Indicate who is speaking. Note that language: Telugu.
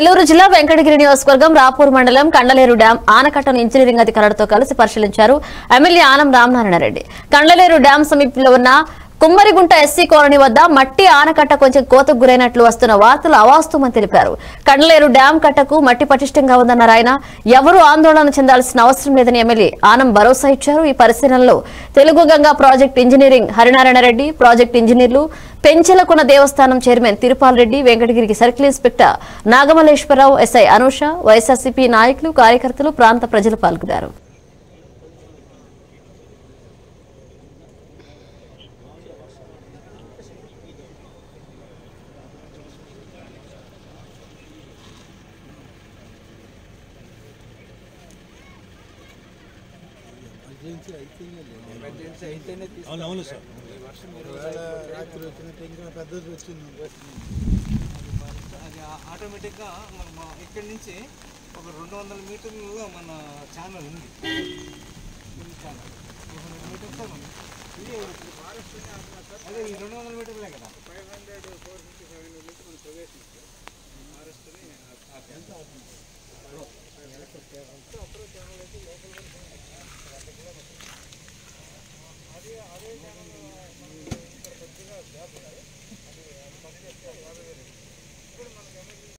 Speaker 1: నెల్లూరు జిల్లా వెంకటగిరి నియోజకవర్గం రాపూర్ మండలం కండలేరు డ్యాం ఆనకట్టను ఇంజనీరింగ్ అధికారులతో కలిసి పరిశీలించారు ఎమ్మెల్యే ఆనం రామనారాయణరెడ్డి కండలేరు డ్యాం సమీపంలో ఉన్న కుమ్మరిగుంట ఎస్సీ కాలనీ వద్ద మట్టి ఆనకట్ట కొంచెం కోతకు గురైనట్లు వస్తున్న వార్తలు అవాస్తవమని తెలిపారు కండలేరు డ్యాం కట్టకు మట్టి పటిష్టంగా ఉందన్నారు ఆయన ఎవరూ ఆందోళన చెందాల్సిన అవసరం లేదని ఎమ్మెల్యే ఆనం భరోసా ఇచ్చారు ఈ పరిశీలనలో Telugu Ganga project engineering Harinarayana Reddy project ఇంజనీర్లు పెంచెలకొన దేవస్థానం చైర్మన్ తిరుపాల్ రెడ్డి వెంకటగిరికి circle inspector Nagamalleswararao SI Anusha YSRCP నాయకులు కార్యకర్తలు ప్రాంత ప్రజలు పాల్గొన్నారు
Speaker 2: అవును అవును సార్
Speaker 3: రాత్రి వచ్చినట్టు ఇంకా పెద్దది వచ్చింది
Speaker 4: అది ఆటోమేటిక్గా మన ఇక్కడి నుంచి ఒక రెండు వందల మీటర్లలో మన ఛానల్ ఉంది ఉంది ఛానల్ టూ హండ్రెడ్ మీటర్స్ ఉంది ఇది అదే ఈ రెండు వందల మీటర్లే కదా five hundred four fifty five hundred నుంచి మనం ప్రవేశిస్తాం ఫారెస్ట్ని అప్పుడు ఛానల్ అయితే లోపల